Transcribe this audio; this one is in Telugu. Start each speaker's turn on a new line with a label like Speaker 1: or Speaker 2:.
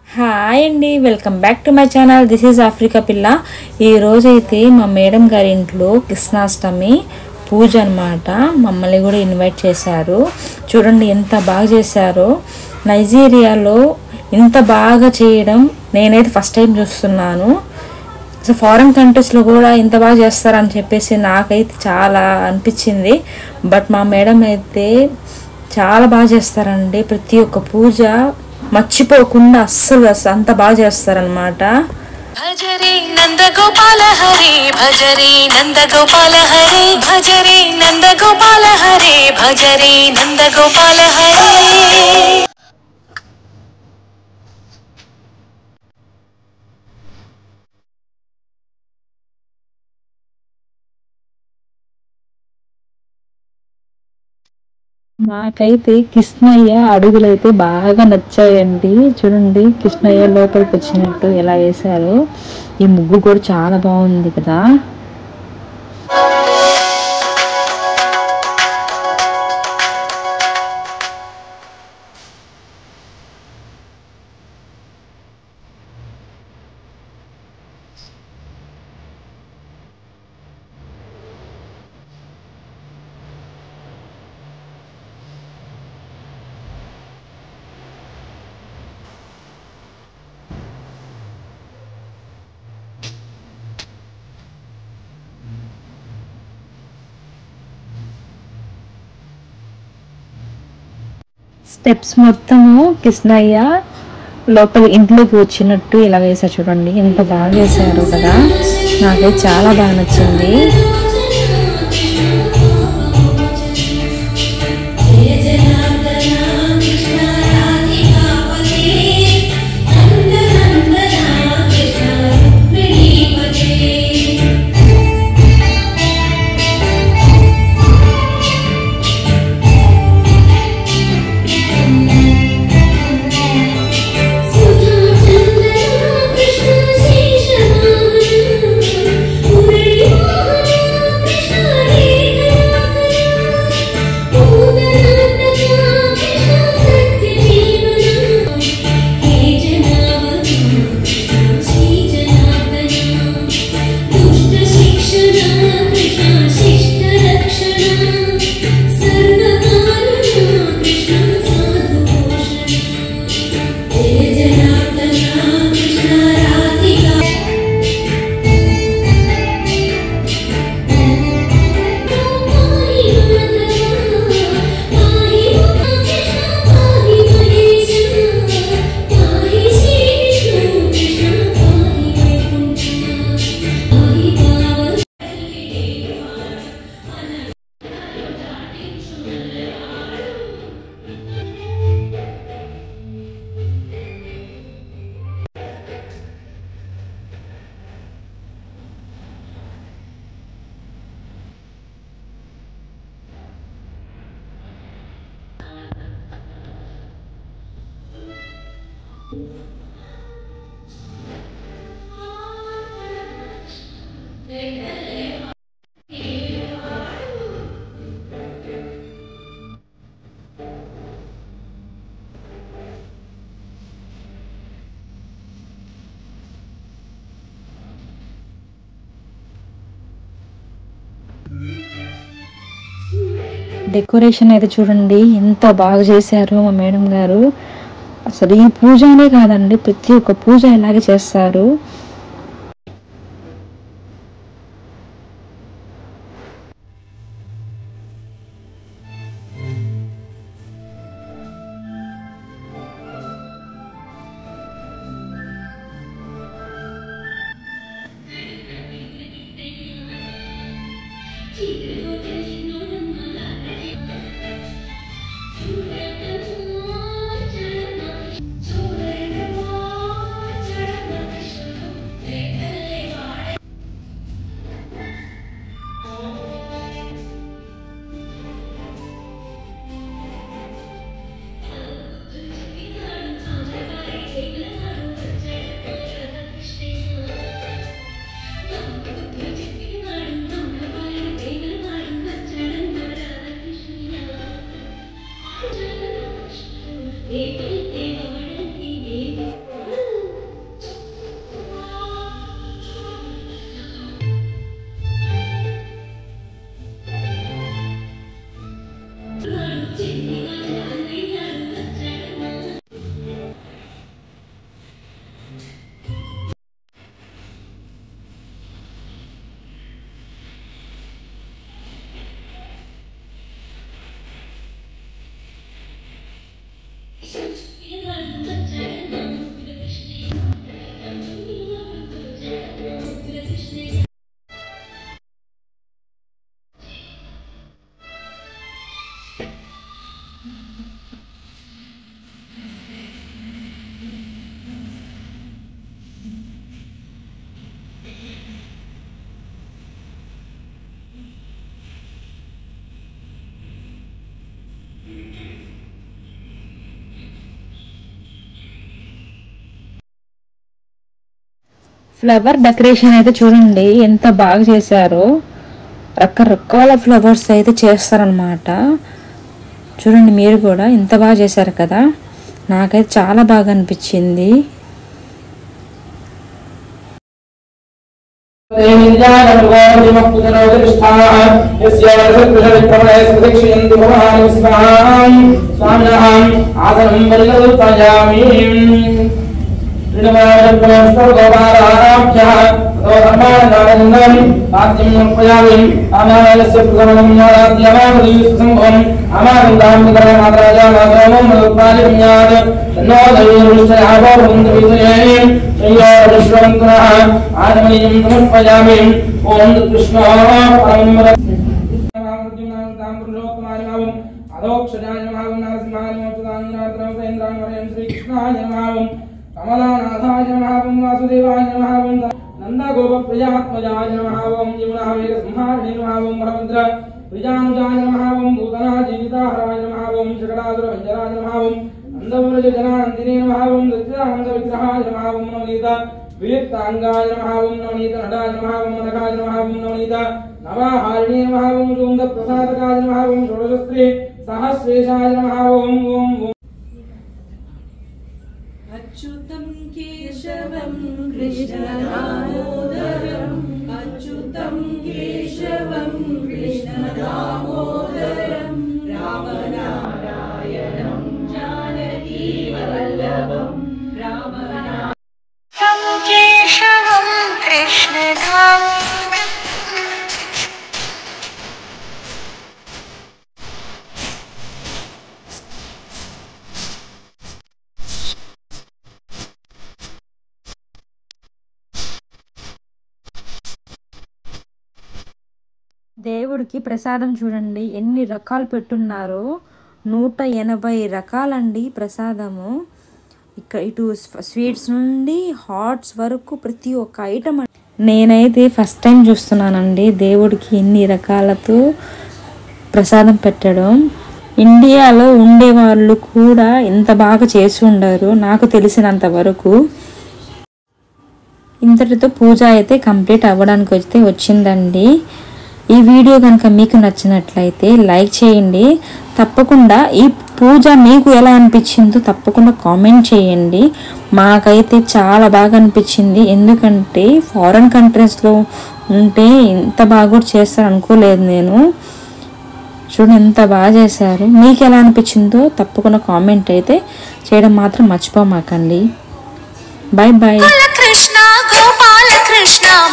Speaker 1: హాయ్ అండి welcome back to my channel this is Africa పిల్ల ఈ రోజైతే మా మేడం గారి ఇంట్లో కృష్ణాష్టమి పూజ అనమాట మమ్మల్ని కూడా ఇన్వైట్ చేశారు చూడండి ఎంత బాగా చేశారో నైజీరియాలో ఇంత బాగా చేయడం నేనైతే ఫస్ట్ టైం చూస్తున్నాను సో ఫారిన్ కంట్రీస్లో కూడా ఇంత బాగా చేస్తారని చెప్పేసి నాకైతే చాలా అనిపించింది బట్ మా మేడం అయితే చాలా బాగా చేస్తారండి ప్రతి ఒక్క పూజ మర్చిపోకుండా అస్సలు అస్సలు అంత బాగా చేస్తారనమాట
Speaker 2: భజరే నంద గోపాల హరే భజరే నంద గోపాల హరే భజరే నంద గోపాల హరే భజరే నంద గోపాల హరే
Speaker 1: నాకైతే కృష్ణయ్య అడుగులైతే బాగా నచ్చాయండి చూడండి కృష్ణయ్య లోపలికి వచ్చినట్టు ఎలా వేశారు ఈ ముగ్గు కూడా చాలా బాగుంది కదా స్టెప్స్ మొత్తము కృష్ణయ్య లోపల ఇంట్లోకి వచ్చినట్టు ఇలా వేశారు చూడండి ఎంత బాగా వేశారు కదా నాకైతే చాలా బాగా నచ్చింది డెకరేషన్ అయితే చూడండి ఎంత బాగా చేశారు మా మేడం గారు అసలు ఈ పూజనే కాదండి ప్రతి ఒక్క పూజ ఇలాగే చేస్తారు
Speaker 3: Thank you.
Speaker 1: ఫ్లవర్ డెకరేషన్ అయితే చూడండి ఎంత బాగా చేశారో రకరకాల ఫ్లవర్స్ అయితే చేస్తారనమాట చూడండి మీరు కూడా ఎంత బాగా చేశారు కదా నాకైతే చాలా బాగా అనిపించింది
Speaker 3: ఆదమనీయం సమర్పయామి ఓం కృష్ణ పరమ అదోక్షజాయ నమః నరసింహాయ నమః శ్రీకృష్ణాయ శ్రీకృష్ణాయ నమః కమలానాథాయ నమః వాసుదేవాయ నమః నందగోప ప్రియాత్మజాయ నమః ఓం యమునా వేగ సంహారిణి నమః ఓం వరభద్ర ప్రియానుజాయ నమః ఓం భూతనా జీవితాహరాయ నమః ఓం శకటాసుర భంజరాయ నమః ఓం నందవ్రజ జనానందినే నమః ఓం సత్యానంద విగ్రహాయ నమః ఓం నవనీత వీర్తాంగాయ నమః ఓం నవనీత నడాయ నమః ఓం నఖాయ నమః ఓం నవనీత నవాహారిణే నమః ఓం శృంగ ప్రసాదకాయ నమః ఓం షోడశస్త్రీ సహస్రేషాయ నమః ఓం ఓం ఓం
Speaker 4: अच्युतं केशवं कृष्णदामोदरम् अच्युतं केशवं कृष्णदामोदरं रामनारायणं जानकीवल्लभं रामनारायणं
Speaker 2: केशवं कृष्णधाम
Speaker 1: దేవుడికి ప్రసాదం చూడండి ఎన్ని రకాలు పెట్టున్నారో నూట ఎనభై రకాలండి ప్రసాదము ఇక్కడ ఇటు స్వ- స్వీట్స్ నుండి హాట్స్ వరకు ప్రతి ఒక్క ఐటమ్ నేనైతే ఫస్ట్ టైం చూస్తున్నానండి దేవుడికి ఎన్ని రకాలతో ప్రసాదం పెట్టడం ఇండియాలో ఉండే వాళ్ళు కూడా ఎంత బాగా చేసి ఉండరు నాకు తెలిసినంత వరకు ఇంతటితో పూజ అయితే కంప్లీట్ అవ్వడానికి అయితే వచ్చిందండి ఈ వీడియో కనుక మీకు నచ్చినట్లయితే లైక్ చేయండి తప్పకుండా ఈ పూజ మీకు ఎలా అనిపించిందో తప్పకుండా కామెంట్ చేయండి మాకైతే చాలా బాగా అనిపించింది ఎందుకంటే ఫారెన్ కంట్రీస్లో ఉంటే ఇంత బాగా కూడా చేస్తారు అనుకోలేదు నేను చూడండి ఎంత బాగా చేశారు మీకు ఎలా అనిపించిందో తప్పకుండా కామెంట్ అయితే చేయడం మాత్రం మర్చిపోమాకండి బాయ్ బాయ్
Speaker 2: కృష్ణ గోపాల కృష్ణ